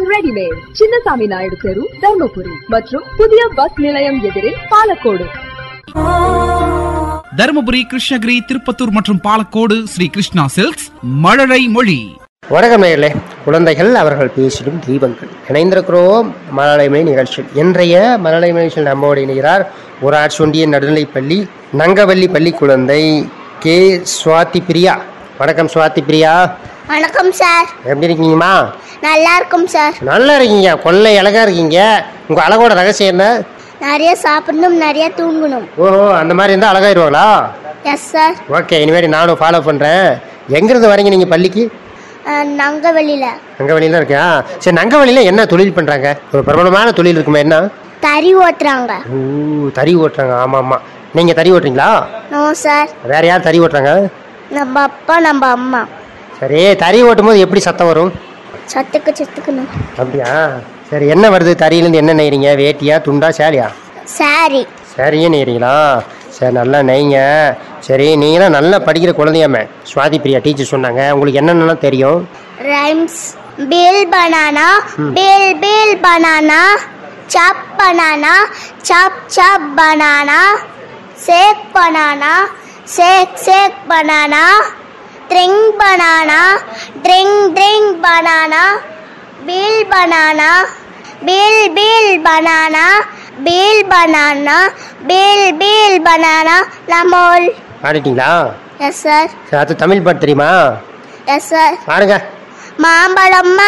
and readymade Chinnasamy Naidu தெரு தர்மபுரி மற்றும் புதிய பஸ் நிலையம் எதிரில் பாலக்கோடு தருமபுரி கிருஷ்ணகிரி திருப்பத்தூர் மற்றும் பாலக்கோடு ஸ்ரீ கிருஷ்ணா சில்க்ஸ் மழலை மொழி வணக்கம் நேயர்களே குழந்தைகள் அவர்கள் பேசிடும் தீபங்கள் இணைந்திருக்கிறோம் மலலைமை நிகழ்ச்சியில் இன்றைய மலலைமை நிகழ்ச்சியில் நம்மோடு இணைகிறார் ஊராட்சி ஒன்றிய நடுநிலைப்பள்ளி நங்கவல்லி பள்ளி குழந்தை கே சுவாதி பிரியா வணக்கம் சுவாதி பிரியா வணக்கம் சார் எப்படி இருக்கீங்கம்மா நல்லா இருக்கும் சார் நல்லா இருக்கீங்க கொள்ளை அழகா இருக்கீங்க உங்க அழகோட ரகசியம் என்ன நிறைய சாப்பிடணும் நிறைய தூங்கணும் ஓஹோ அந்த மாதிரி இருந்தால் அழகாயிருவாங்களா எஸ் சார் ஓகே இனிமேல் நானும் ஃபாலோ பண்ணுறேன் எங்கேருந்து வரீங்க நீங்கள் பள்ளிக்கு நங்கவெளியில் நங்கவழியில் இருக்கா சரி நங்கவழியில் என்ன தொழில் பண்ணுறாங்க ஒரு பிரபலமான தொழில் இருக்குமா என்ன தறி ஓட்டுறாங்க ஓ தறி ஓட்டுறாங்க ஆமாம் ஆமாம் நீங்கள் தறி ஓட்டுறீங்களா நோ சார் வேற யார் தறி ஓட்டுறாங்க நம்ம அப்பா நம்ம அம்மா சரி தறி ஓட்டும் போது எப்படி சத்தம் வரும் சத்துக்கு சத்துக்கணும் அப்படியா சரி என்ன வருது தறியிலேருந்து என்ன நெய்றீங்க வேட்டியா துண்டா சேலியா சாரி சரியே நெய்றீங்களா சரி நல்லா நெய்ங்க சரி நீங்களாம் நல்லா படிக்கிற குழந்தையாமே சுவாதி பிரியா டீச்சர் சொன்னாங்க உங்களுக்கு என்னென்னலாம் தெரியும் rhymes peel banana peel peel banana chop banana chop chop banana shake banana shake shake banana drink banana drink drink banana peel banana peel peel banana peel banana peel peel banana லமோல் பாடிட்டீங்களா yes sir சரி அது தமிழ் பாட்டு தெரியுமா yes sir பாருங்க மாம்பழம்